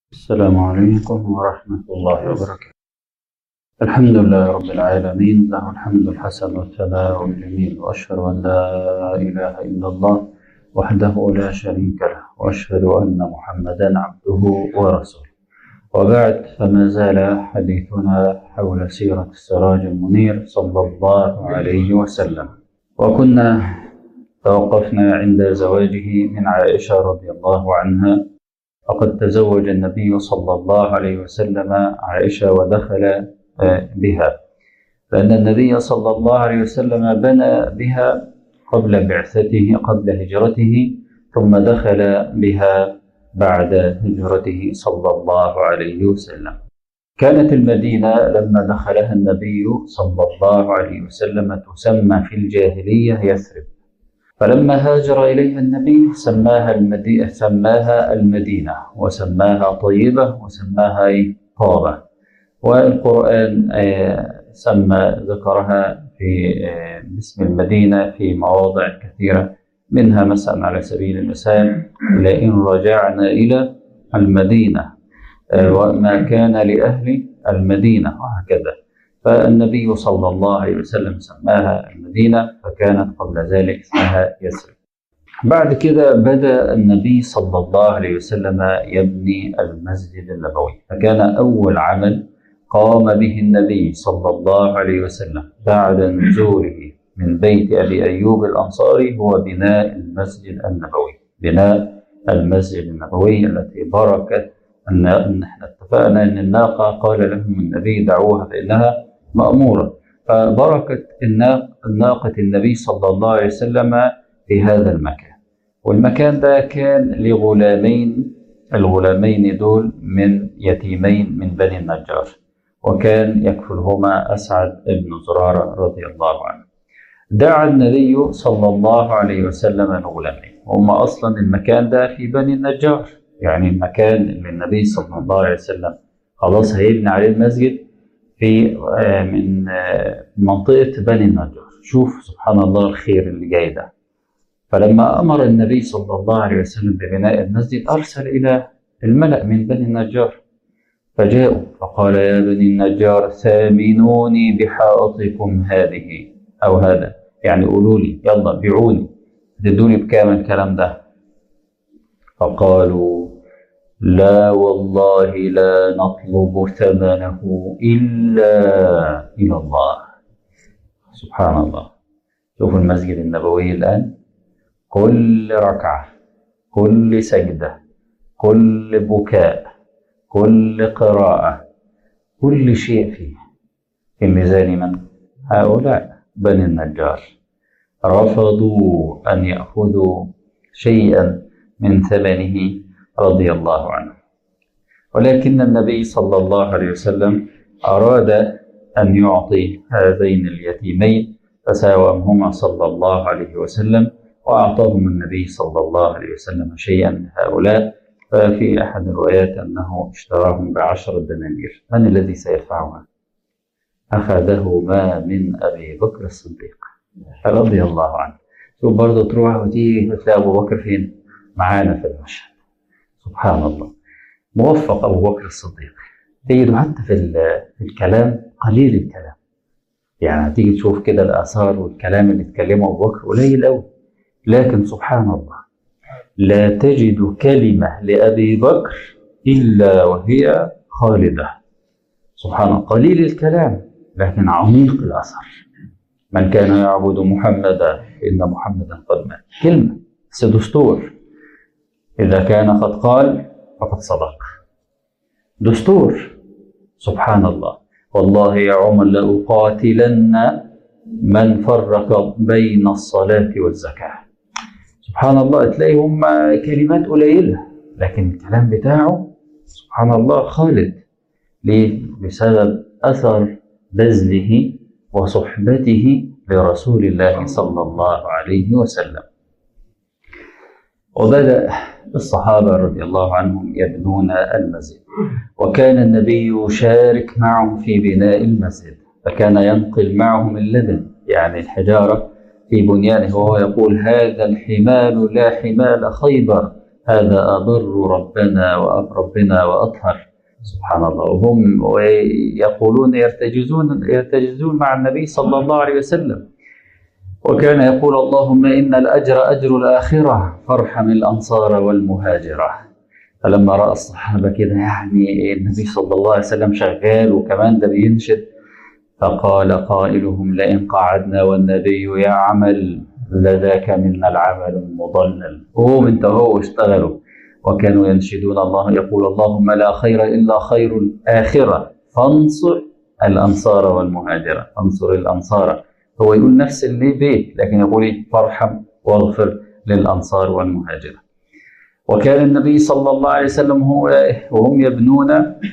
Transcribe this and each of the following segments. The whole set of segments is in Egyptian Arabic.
السلام عليكم ورحمة الله وبركاته الحمد لله رب العالمين له الحمد الحسن والثناء الجميل وأشهد أن لا إله إلا الله وحده لا شريك له وأشهد أن محمدا عبده ورسوله وبعد فما زال حديثنا حول سيرة السراج المنير صلى الله عليه وسلم وكنا توقفنا عند زواجه من عائشة رضي الله عنها وقد تزوج النبي صلى الله عليه وسلم عائشة ودخل بها لأن النبي صلى الله عليه وسلم بنى بها قبل بعثته قبل هجرته ثم دخل بها بعد هجرته صلى الله عليه وسلم كانت المدينة لما دخلها النبي صلى الله عليه وسلم تسمى في الجاهلية يثرب فلما هاجر إليها النبي سماها المدينة سماها المدينة وسماها طيبة وسماها طابة والقرآن سمى ذكرها في باسم المدينة في مواضع كثيرة منها مثلا على سبيل المثال لئن رجعنا إلى المدينة وما كان لأهل المدينة وهكذا فالنبي صلى الله عليه وسلم سماها المدينة فكانت قبل ذلك اسمها يثرب بعد كده بدأ النبي صلى الله عليه وسلم يبني المسجد النبوي فكان أول عمل قام به النبي صلى الله عليه وسلم بعد نزوله من بيت أبي أيوب الأنصاري هو بناء المسجد النبوي بناء المسجد النبوي التي بركت أن احنا اتفقنا أن الناقة قال لهم النبي دعوها فإنها مأمورة فبركت ناقة النبي صلى الله عليه وسلم في هذا المكان والمكان ده كان لغلامين الغلامين دول من يتيمين من بني النجار وكان يكفلهما أسعد بن زرارة رضي الله عنه دعا النبي صلى الله عليه وسلم الغلامين هم أصلا المكان ده في بني النجار يعني المكان اللي النبي صلى الله عليه وسلم خلاص هيبني عليه المسجد في من منطقة بني النجار شوف سبحان الله الخير اللي جاي ده فلما أمر النبي صلى الله عليه وسلم ببناء المسجد أرسل إلى الملأ من بني النجار فجاءوا فقال يا بني النجار ثامنوني بحائطكم هذه أو هذا يعني قولوا لي يلا بيعوني تدوني بكام الكلام ده فقالوا لا والله لا نطلب ثمنه إلا إلى الله سبحان الله شوفوا المسجد النبوي الآن كل ركعة كل سجدة كل بكاء كل قراءة كل شيء فيه في ميزان من هؤلاء بني النجار رفضوا أن يأخذوا شيئا من ثمنه رضي الله عنه ولكن النبي صلى الله عليه وسلم أراد أن يعطي هذين اليتيمين فساومهما صلى الله عليه وسلم وأعطاهم النبي صلى الله عليه وسلم شيئا من هؤلاء ففي أحد الروايات أنه اشتراهم بعشر دنانير من الذي سيدفعها؟ أخذهما من أبي بكر الصديق رضي الله عنه شوف برضه تروح وتيجي تلاقي أبو بكر فين؟ معانا في المشهد سبحان الله موفق أبو بكر الصديق تجده حتى في, في الكلام قليل الكلام يعني هتيجي تشوف كده الآثار والكلام اللي اتكلمه أبو بكر قليل أوي لكن سبحان الله لا تجد كلمة لأبي بكر إلا وهي خالدة سبحان الله قليل الكلام لكن عميق الأثر من كان يعبد محمدا إن محمدا قد مات كلمة دستور إذا كان قد قال فقد صدق دستور سبحان الله والله يا عمر لأقاتلن من فرق بين الصلاة والزكاة سبحان الله تلاقي هم كلمات قليلة لكن الكلام بتاعه سبحان الله خالد ليه؟ بسبب أثر بذله وصحبته لرسول الله صلى الله عليه وسلم وبدأ الصحابة رضي الله عنهم يبنون المسجد وكان النبي يشارك معهم في بناء المسجد فكان ينقل معهم اللبن يعني الحجارة في بنيانه وهو يقول هذا الحمال لا حمال خيبر هذا أبر ربنا ربنا وأطهر سبحان الله وهم يقولون يرتجزون يرتجزون مع النبي صلى الله عليه وسلم وكان يقول اللهم إن الأجر أجر الآخرة فارحم الأنصار والمهاجرة فلما رأى الصحابة كده يعني النبي صلى الله عليه وسلم شغال وكمان ده بينشد فقال قائلهم لئن قعدنا والنبي يعمل لذاك منا العمل المضلل قوم انت هو اشتغلوا وكانوا ينشدون الله يقول اللهم لا خير الا خير الاخره فانصر الانصار والمهاجره انصر الانصار هو يقول نفس اللي بيت لكن يقول إيه؟ فارحم واغفر للانصار والمهاجره وكان النبي صلى الله عليه وسلم هو وهم يبنون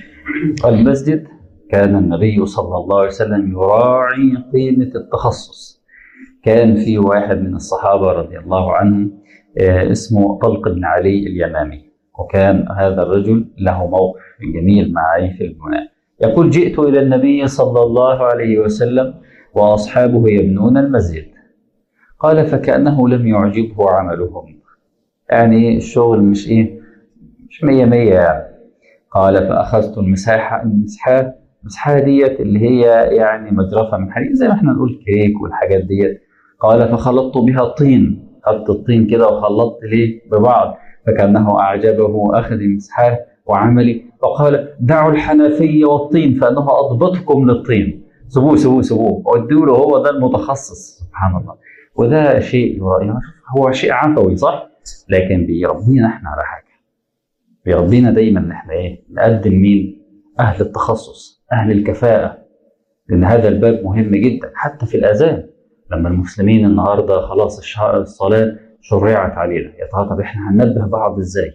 المسجد كان النبي صلى الله عليه وسلم يراعي قيمه التخصص كان في واحد من الصحابه رضي الله عنهم اسمه طلق بن علي اليمامي وكان هذا الرجل له موقف جميل معي في البناء يقول جئت إلى النبي صلى الله عليه وسلم وأصحابه يبنون المسجد قال فكأنه لم يعجبه عملهم يعني الشغل مش إيه مش مية مية يعني قال فأخذت المساحة المساحات المساحة ديت اللي هي يعني مجرفة من حديد زي ما احنا نقول كيك والحاجات ديت قال فخلطت بها الطين خدت الطين كده وخلطت ليه ببعض فكأنه أعجبه أخذ المسحات وعملي فقال دعوا الحنفية والطين فأنه أضبطكم للطين سبوه سبوه سبوه ودوا له هو ده المتخصص سبحان الله وده شيء هو شيء عفوي صح لكن بيربينا احنا على حاجة بيربينا دايما ان احنا ايه نقدم مين اهل التخصص اهل الكفاءة لان هذا الباب مهم جدا حتى في الاذان لما المسلمين النهارده خلاص الصلاه شرعت علينا يا ترى طب احنا هننبه بعض ازاي؟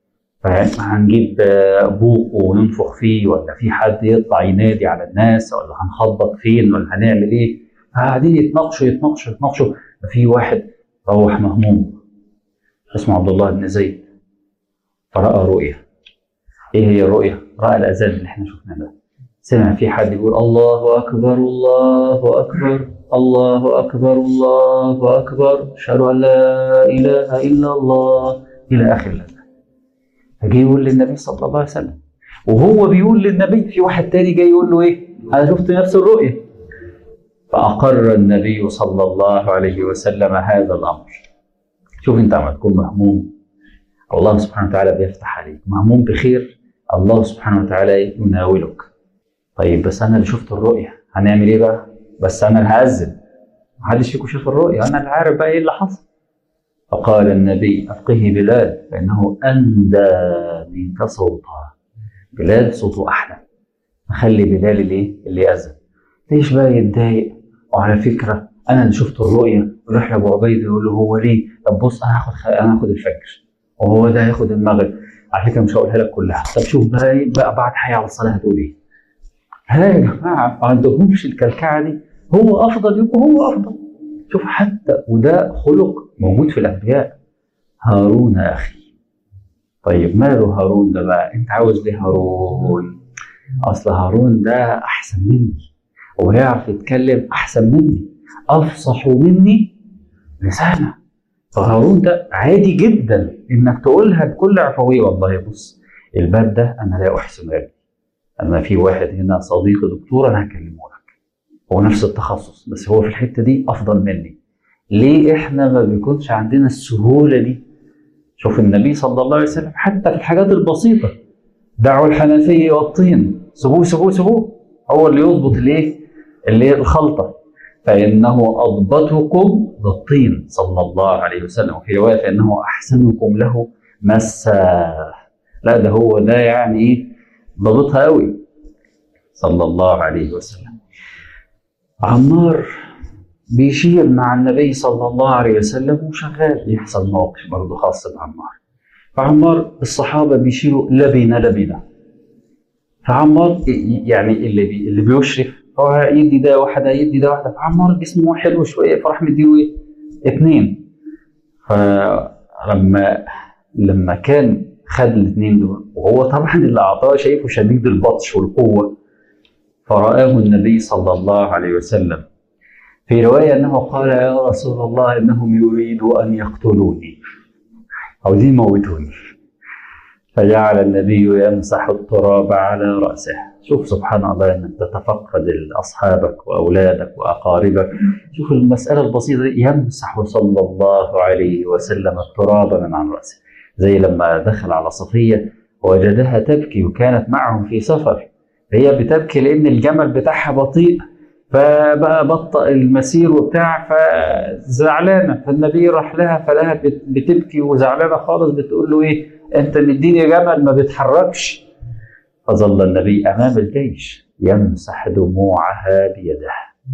هنجيب بوق وننفخ فيه ولا في حد يطلع ينادي على الناس ولا هنخبط فين ولا هنعمل ايه؟ قاعدين يتناقشوا يتناقشوا يتناقشوا ففي واحد روح مهموم اسمه عبد الله بن زيد فرأى رؤية ايه هي الرؤية؟ رأى الأذان اللي احنا شفناه ده سمع في حد يقول الله أكبر الله أكبر الله أكبر الله أكبر أشهد أن لا إله إلا الله إلى آخر الأذان فجي يقول للنبي صلى الله عليه وسلم وهو بيقول للنبي في واحد تاني جاي يقول له إيه أنا شفت نفس الرؤية فأقر النبي صلى الله عليه وسلم هذا الأمر شوف أنت عم تكون مهموم الله سبحانه وتعالى بيفتح عليك مهموم بخير الله سبحانه وتعالى يناولك طيب بس أنا اللي شفت الرؤية هنعمل إيه بقى؟ بس انا اللي هأذن محدش فيكم شاف الرؤيا انا اللي عارف بقى ايه اللي حصل فقال النبي افقه بلال فانه اندى منك صوتا بلال صوته احلى خلي بلال الايه اللي يأذن ليش بقى يتضايق وعلى فكره انا اللي شفت الرؤيا يروح لابو عبيده يقول له هو ليه طب بص انا هاخد خ... انا هاخد الفجر وهو ده هياخد المغرب على فكره مش هقولها لك كلها طب شوف بقى ايه بقى بعد حي على الصلاه هتقول ايه لا يا جماعه ما عندهمش الكلكعه دي هو افضل يبقى هو افضل شوف حتى وده خلق موجود في الانبياء هارون يا اخي طيب ماله هارون ده بقى انت عاوز ليه هارون اصل هارون ده احسن مني ويعرف يتكلم احسن مني افصح مني لسانه فهارون ده عادي جدا انك تقولها بكل عفويه والله بص الباب ده انا لا احسن غيري اما في واحد هنا صديقي دكتور انا هكلمه لك هو نفس التخصص بس هو في الحته دي افضل مني ليه احنا ما بيكونش عندنا السهوله دي شوف النبي صلى الله عليه وسلم حتى في الحاجات البسيطه دعوا الحنفيه والطين سيبوه سيبوه سيبوه هو اللي يظبط الايه اللي هي الخلطه فانه اضبطكم للطين صلى الله عليه وسلم وفي روايه فانه احسنكم له مسا لا ده هو ده يعني ايه ضابطها قوي صلى الله عليه وسلم عمار بيشير مع النبي صلى الله عليه وسلم وشغال يحصل موقف برضه خاص بعمار فعمار الصحابة بيشيلوا لبنة لبنة فعمار يعني اللي بي اللي بيشرف هو يدي ده واحدة يدي ده واحدة فعمار جسمه حلو شوية فراح مديله ايه؟ اتنين فلما لما كان خد الاثنين دول وهو طبعا اللي اعطاه شايفه شديد البطش والقوه فرآه النبي صلى الله عليه وسلم في روايه انه قال يا رسول الله انهم يريدوا ان يقتلوني عاوزين يموتوني فجعل النبي يمسح التراب على رأسه شوف سبحان الله انك تتفقد اصحابك واولادك واقاربك شوف المساله البسيطه دي يمسح صلى الله عليه وسلم التراب من عن راسه زي لما دخل على صفيه وجدها تبكي وكانت معهم في سفر هي بتبكي لان الجمل بتاعها بطيء فبقى بطأ المسير وبتاع فزعلانه فالنبي راح لها فلها بتبكي وزعلانه خالص بتقول له ايه انت مديني جمل ما بيتحركش فظل النبي امام الجيش يمسح دموعها بيده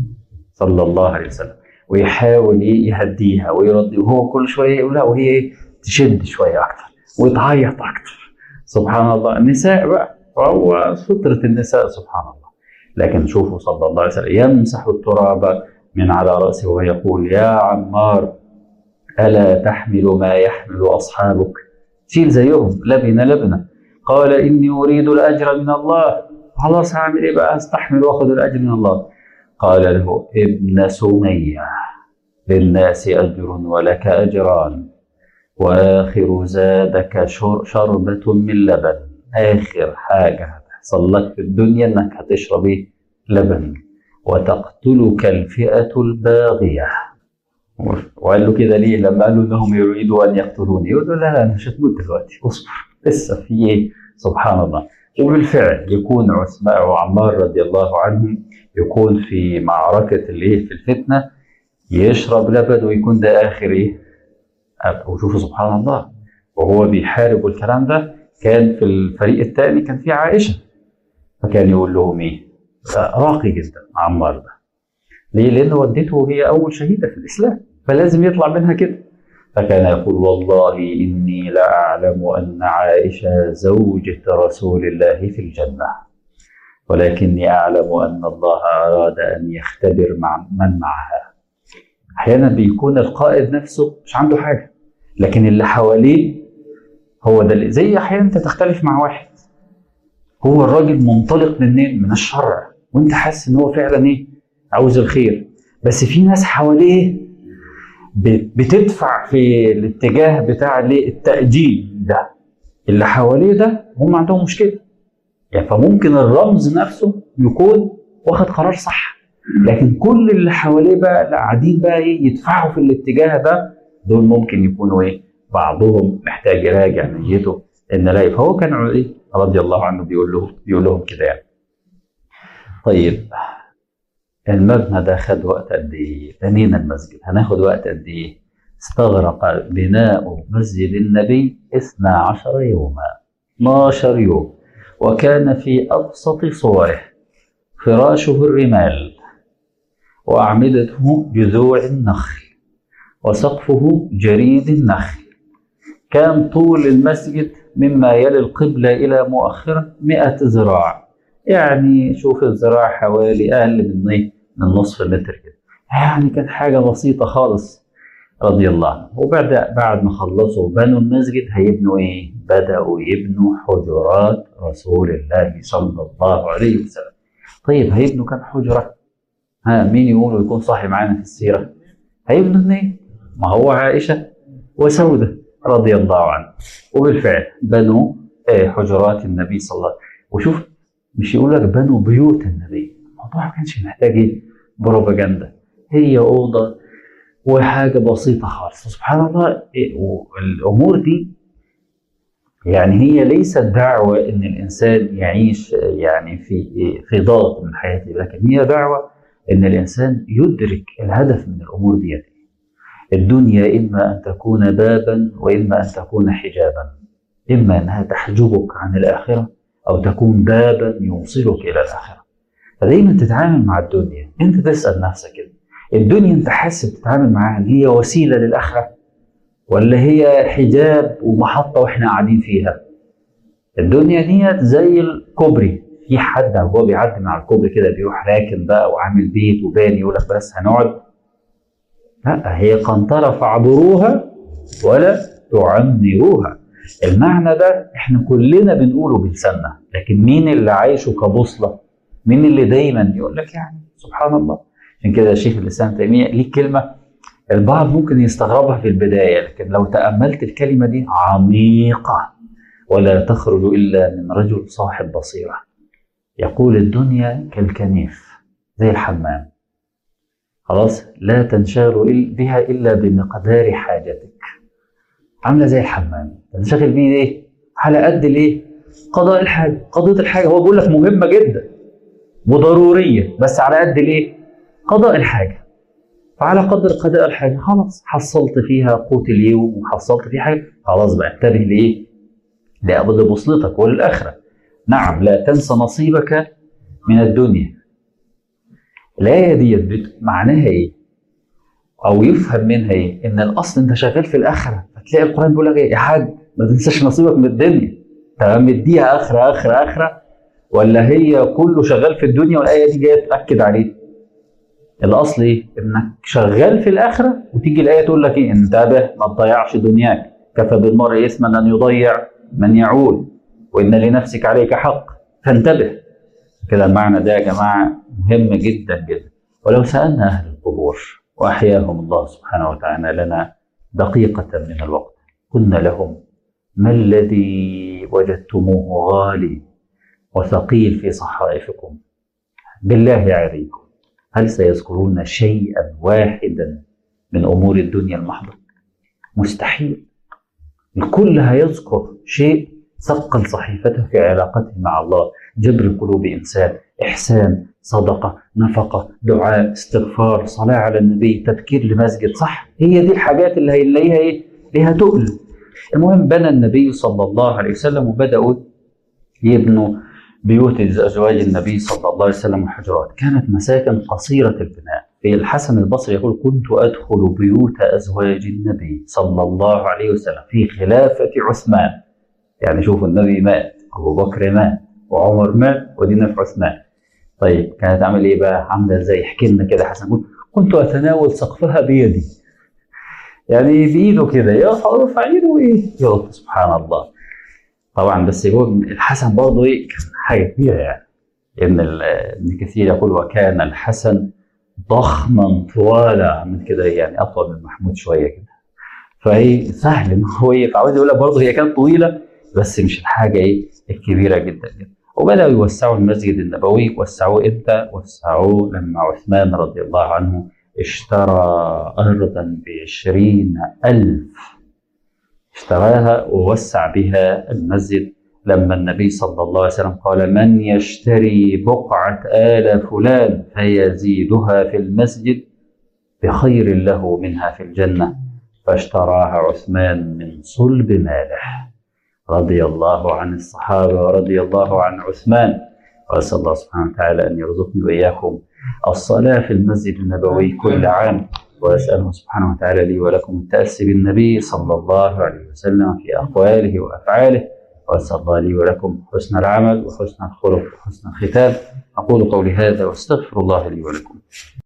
صلى الله عليه وسلم ويحاول يهديها ويرضي وهو كل شويه يقول لها وهي تشد شويه اكتر وتعيط اكتر سبحان الله النساء بقى وهو فطره النساء سبحان الله لكن شوفوا صلى الله عليه وسلم يمسح التراب من على راسه ويقول يا عمار الا تحمل ما يحمل اصحابك شيل زيهم لبنه لبنه قال إني أريد الأجر من الله خلاص هعمل إيه بقى أستحمل وأخذ الأجر من الله قال له ابن سمية للناس أجر ولك أجران وآخر زادك شربة من لبن آخر حاجة هتحصل لك في الدنيا إنك هتشرب لبن وتقتلك الفئة الباغية وقال له كده ليه لما قالوا انهم يريدوا ان يقتلوني يقول له لا لا مش هتموت دلوقتي اصبر لسه في ايه سبحان الله وبالفعل يكون عثمان وعمار رضي الله عنهم يكون في معركة الايه في الفتنة يشرب لبن ويكون ده آخر ايه وشوفوا سبحان الله وهو بيحارب الكلام ده كان في الفريق الثاني كان في عائشة فكان يقول لهم ايه راقي جدا عمار ده ليه؟ لأن والدته هي أول شهيدة في الإسلام فلازم يطلع منها كده فكان يقول والله إني لأعلم أن عائشة زوجة رسول الله في الجنة ولكني أعلم أن الله أراد أن يختبر مع من معها أحيانا بيكون القائد نفسه مش عنده حاجة لكن اللي حواليه هو ده اللي زي أحيانا أنت تختلف مع واحد هو الراجل منطلق منين؟ من الشرع وأنت حاسس إن هو فعلا إيه؟ عاوز الخير بس في ناس حواليه بتدفع في الاتجاه بتاع التأجيل ده اللي حواليه ده هم عندهم مشكله يعني فممكن الرمز نفسه يكون واخد قرار صح لكن كل اللي حواليه بقى لا قاعدين بقى ايه يدفعوا في الاتجاه ده دول ممكن يكونوا ايه بعضهم محتاج يراجع نيته ان لا فهو كان ايه رضي الله عنه بيقول له بيقول لهم كده يعني طيب المبنى ده خد وقت قد ايه؟ بنينا المسجد هناخد وقت قد ايه؟ استغرق بناء مسجد النبي 12 يوما 12 يوم وكان في أبسط صوره فراشه الرمال وأعمدته جذوع النخل وسقفه جريد النخل كان طول المسجد مما يلي القبلة إلى مؤخرة 100 ذراع يعني شوف الذراع حوالي أقل من إيه؟ من نصف متر كده يعني كان حاجة بسيطة خالص رضي الله عنه وبعد بعد ما خلصوا بنوا المسجد هيبنوا ايه؟ بدأوا يبنوا حجرات رسول الله صلى الله عليه وسلم. طيب هيبنوا كم حجرة؟ ها مين يقول يكون صاحي معانا في السيرة؟ هيبنوا اثنين ما هو عائشة وسودة رضي الله عنه وبالفعل بنوا إيه حجرات النبي صلى الله عليه وسلم وشوف مش يقول لك بنوا بيوت النبي الموضوع ما كانش محتاج ايه؟ بروباجندا هي اوضه وحاجه بسيطه خالص سبحان الله إيه الامور دي يعني هي ليست دعوه ان الانسان يعيش يعني في في ضغط من حياته لكن هي دعوه ان الانسان يدرك الهدف من الامور دي الدنيا اما ان تكون بابا واما ان تكون حجابا اما انها تحجبك عن الاخره او تكون بابا يوصلك الى الاخره فدايما تتعامل مع الدنيا انت تسال نفسك كده الدنيا انت حاسس بتتعامل معاها ان هي وسيله للاخره ولا هي حجاب ومحطه واحنا قاعدين فيها الدنيا ديت زي الكوبري في حد وهو بيعدي مع الكوبري كده بيروح راكن بقى وعامل بيت وباني يقول لك بس هنقعد لا هي قنطره فاعبروها ولا تعمروها المعنى ده احنا كلنا بنقوله بلساننا لكن مين اللي عايشه كبوصله مين اللي دايما يقول لك يعني سبحان الله عشان كده شيخ الاسلام تيميه ليه كلمه البعض ممكن يستغربها في البدايه لكن لو تاملت الكلمه دي عميقه ولا تخرج إلا من رجل صاحب بصيرة يقول الدنيا كالكنيف زي الحمام خلاص لا تنشغل بها إلا بمقدار حاجتك عاملة زي الحمام تنشغل بيه ليه؟ على قد ليه؟ قضاء الحاجة قضية الحاجة هو بيقول لك مهمة جدا وضرورية بس على قد ليه؟ قضاء الحاجة فعلى قدر قضاء الحاجة خلاص حصلت فيها قوت اليوم وحصلت فيها حاجة خلاص بقى انتبه لإيه؟ لبوصلتك وللآخرة نعم لا تنسى نصيبك من الدنيا الآية ديت معناها إيه؟ أو يفهم منها إيه؟ إن الأصل أنت شغال في الآخرة فتلاقي القرآن بيقول لك إيه يا حاج ما تنساش نصيبك من الدنيا تمام مديها آخرة آخرة آخرة ولا هي كله شغال في الدنيا والآية دي جاية تأكد عليه الأصل إيه؟ إنك شغال في الآخرة وتيجي الآية تقول لك إيه انتبه ما تضيعش دنياك كفى بالمرء إثما أن يضيع من يعول وإن لنفسك عليك حق فانتبه كده المعنى ده يا جماعة مهم جدا جدا ولو سألنا أهل القبور وأحياهم الله سبحانه وتعالى لنا دقيقة من الوقت قلنا لهم ما الذي وجدتموه غالي وثقيل في صحائفكم بالله عليكم هل سيذكرون شيئا واحدا من أمور الدنيا المحضة مستحيل الكل هيذكر شيء ثقل صحيفته في علاقته مع الله جبر قلوب إنسان إحسان صدقة نفقة دعاء استغفار صلاة على النبي تذكير لمسجد صح هي دي الحاجات اللي هيلاقيها إيه ليها تقل المهم بنى النبي صلى الله عليه وسلم وبدأوا يبنوا بيوت أزواج النبي صلى الله عليه وسلم وحجرات كانت مساكن قصيرة البناء في الحسن البصري يقول كنت أدخل بيوت أزواج النبي صلى الله عليه وسلم في خلافة عثمان يعني شوفوا النبي مات أبو بكر مات وعمر مات ودينا في عثمان طيب كانت عامل ايه بقى عامله ازاي احكي لنا كده حسن يقول كنت اتناول سقفها بيدي يعني بايده كده يرفع ايده وايه يقف سبحان الله طبعا بس يقول الحسن برضه ايه حاجه كبيره يعني ان ابن كثير يقول وكان الحسن ضخما طوالا من كده يعني اطول من محمود شويه كده فهي سهل ان هو عاوز يقول لك برضه هي كانت طويله بس مش الحاجه ايه الكبيره جدا جدا وبداوا يوسعوا المسجد النبوي وسعوه امتى؟ وسعوه لما عثمان رضي الله عنه اشترى أرضا بعشرين ألف اشتراها ووسع بها المسجد لما النبي صلى الله عليه وسلم قال من يشتري بقعة آل فلان فيزيدها في المسجد بخير له منها في الجنة فاشتراها عثمان من صلب ماله رضي الله عن الصحابة ورضي الله عن عثمان وأسأل الله سبحانه وتعالى أن يرزقني وإياكم الصلاة في المسجد النبوي كل عام وأسأله سبحانه وتعالى لي ولكم التأسي بالنبي صلى الله عليه وسلم في أقواله وأفعاله وأسأل الله لي ولكم حسن العمل وحسن الخلق وحسن الختام أقول قولي هذا وأستغفر الله لي ولكم